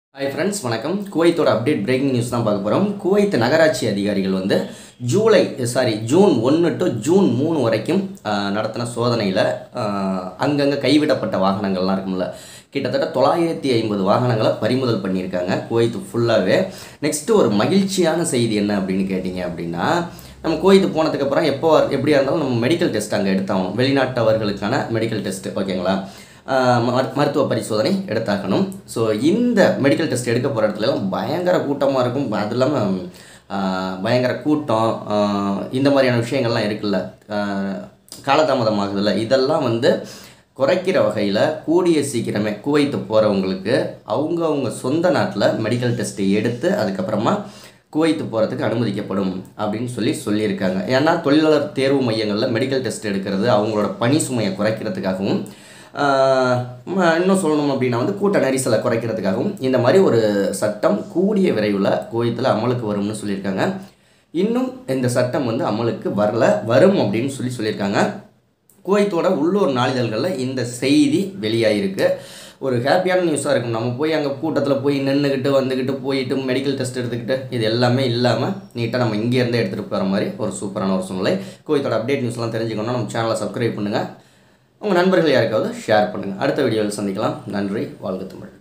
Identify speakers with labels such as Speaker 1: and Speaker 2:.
Speaker 1: hi friends வணக்கம் குவைத்தோட update breaking news தான் பார்க்க போகிறோம் குவைத் நகராட்சி அதிகாரிகள் வந்து ஜூலை சாரி ஜூன் ஒன்று டு ஜூன் மூணு வரைக்கும் ஆஹ், நடத்தின சோதனையில் அங்கங்கே கைவிடப்பட்ட வாகனங்கள்லாம் இருக்கும்ல கிட்டத்தட்ட தொள்ளாயிரத்தி ஐம்பது வாகனங்களை பறிமுதல் பண்ணியிருக்காங்க குவைத் ஃபுல்லாகவே நெக்ஸ்ட்டு ஒரு மகிழ்ச்சியான செய்தி என்ன அப்படின்னு கேட்டிங்க அப்படின்னா நம்ம குவைத்து போனதுக்கப்புறம் எப்போ எப்படியா இருந்தாலும் நம்ம மெடிக்கல் டெஸ்ட் அங்கே எடுத்தாகணும் வெளிநாட்டவர்களுக்கான மெடிக்கல் டெஸ்ட் ஓகேங்களா ஆஹ் மரு- மருத்துவ பரிசோதனை எடுத்தாகணும் ஸோ இந்த மெடிக்கல் டெஸ்ட் எடுக்க போகிற இடத்துலலாம் பயங்கர கூட்டமாக இருக்கும் அது இல்லாமல் பயங்கர கூட்டம் ஆஹ் இந்த மாதிரியான விஷயங்கள்லாம் இருக்குல்ல ஆஹ் காலதாமதமாகுதுல்ல இதெல்லாம் வந்து குறைக்கிற வகையில் கூடிய சீக்கிரமே குவைத்து போகிறவங்களுக்கு அவங்க அவங்க சொந்த நாட்டில் மெடிக்கல் டெஸ்ட் எடுத்து அதுக்கப்புறமா குவைத்து போகிறதுக்கு அனுமதிக்கப்படும் அப்படின்னு சொல்லி சொல்லியிருக்காங்க ஏன்னா தொழிலாளர் தேர்வு மையங்களில் மெடிக்கல் டெஸ்ட் எடுக்கிறது அவங்களோட பணி சுமையை குறைக்கிறதுக்காகவும் ஆஹ் ம- இன்னும் சொல்லணும் அப்படின்னா வந்து கூட்ட நெரிசலை குறைக்கிறதுக்காகவும் இந்த மாதிரி ஒரு சட்டம் கூடிய விரைவில் குவைத்தில் அமலுக்கு வரும்னு சொல்லியிருக்காங்க இன்னும் இந்த சட்டம் வந்து அமலுக்கு வரல வரும் அப்படின்னு சொல்லி சொல்லியிருக்காங்க குவைத்தோட உள்ளூர் நாளிதழ்களில் இந்த செய்தி வெளியாகிருக்கு ஒரு ஹாப்பியான நியூஸாக இருக்கும் நம்ம போய் அங்கே கூட்டத்தில் போய் நின்றுக்கிட்டு வந்துக்கிட்டு போயிட்டு மெடிக்கல் டெஸ்ட் எடுத்துக்கிட்டு இது எல்லாமே இல்லாமல் நீட்டாக நம்ம இங்கேருந்தே எடுத்துகிட்டு போகிற மாதிரி ஒரு சூப்பரான ஒரு சூழ்நிலை குவைத்தோட அப்டேட் நியூஸ்லாம் தெரிஞ்சுக்கணும்னா நம்ம சேனலை சப்ஸ்கிரைப் பண்ணுங்கள் உங்கள் நண்பர்கள் யாருக்காவது ஷேர் பண்ணுங்கள் அடுத்த வீடியோவில் சந்திக்கலாம் நன்றி வாழ்க தமிழ்